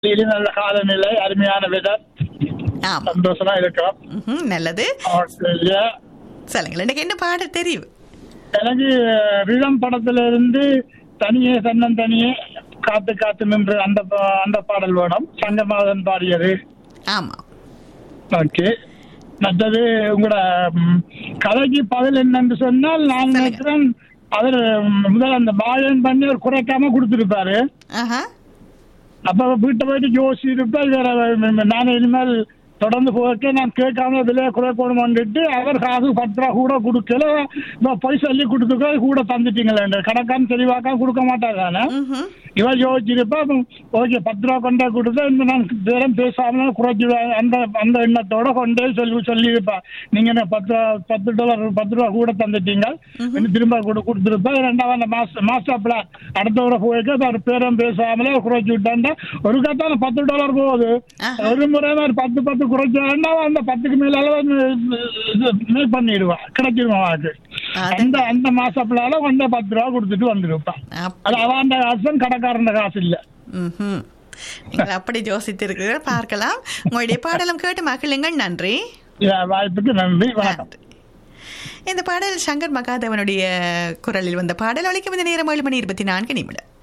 இது நல்ல காலநிலை அருமையான வெதர் ஆமா சந்தோஷமா இருக்கிறோம் ம்ஹும், நல்லது ஆஸ்திரேலியா சொல்லுங்கள் எனக்கு என்ன பாடல் தெரியும் எனக்கு ரிதம் படத்துல இருந்து தனியே தன்னன் தனியே காத்து காத்து நின்று அந்த பா- அந்த பாடல் வேணும் சங்கமாதன் பாடியது ஆமா ஓகே மற்றது உங்களோட ம், கதைக்கு பதில் என்னன்னு சொன்னால் நான் சொல்லுங்க. நினைக்கிறேன் அவர் ம், முதல்ல அந்த பாயன் பண்ணி அவர் குறைக்காம கொடுத்துருப்பாரு ஆஹா அப்ப வீட்டை போயிட்டு யோசிச்சிருப்பா வேற நான் இனிமேல் தொடர்ந்து போக நான் கேட்காம விலையை குறைக்கணுமான்ட்டு அவர் காசு பத்து ரூபா கூட கொடுக்கல இப்ப போய் சொல்லி கொடுத்துக்கோ கூட தந்துட்டீங்களே கணக்கான்னு தெளிவாக்கா கொடுக்க மாட்டாங்க ம்ஹும். இவன் யோசிச்சிருப்பா ஓகே பத்து ரூபா கொண்டே கொடுத்தா இந்த நான் பேரம் பேசாம குறைச்சி அந்த அந்த எண்ணத்தோட கொண்டே சொல்லி சொல்லியிருப்பா நீங்க என்ன பத்து ரூபா பத்து டாலர் பத்து ரூபா கூட தந்துட்டீங்க இன்னும் திரும்ப கூட கொடுத்துருப்பா ரெண்டாவது அந்த மாஸ்டர் மாஸ்டர் பிளான் அடுத்த முறை போயிட்டு அவர் பேரம் பேசாமலே குறைச்சி விட்டாண்டா ஒரு கத்தான பத்து டாலர் போகுது ஆஹா. ஒரு முறை மாதிரி பத்து பத்து குறைச்சாண்டா அந்த பத்துக்கு மேல இது பண்ணிடுவான் கிடைச்சிருவான் அவனுக்கு அது- அந்த அந்த மாசப்பிளால கொண்டே பத்து ரூபா கொடுத்துட்டு வந்துருப்பான் அப்ப- அது அவன் காசு கடைக்காரன் காசு இல்ல ம்ஹும். நீங்கள் அப்படி யோசித்திருக்கிறீர்கள் பார்க்கலாம் உங்களுடைய பாடலும் கேட்டு மகிழுங்கள் நன்றி இத வாய்ப்புக்கு நன்றி வணக்கம் நன்றி. இந்த பாடல் சங்கர் மகாதேவனுடைய குரலில் வந்த பாடல் ஒழிக்கும் இந்த நேரம் ஏழு மணி இருபத்தி நான்கு நிமிடம்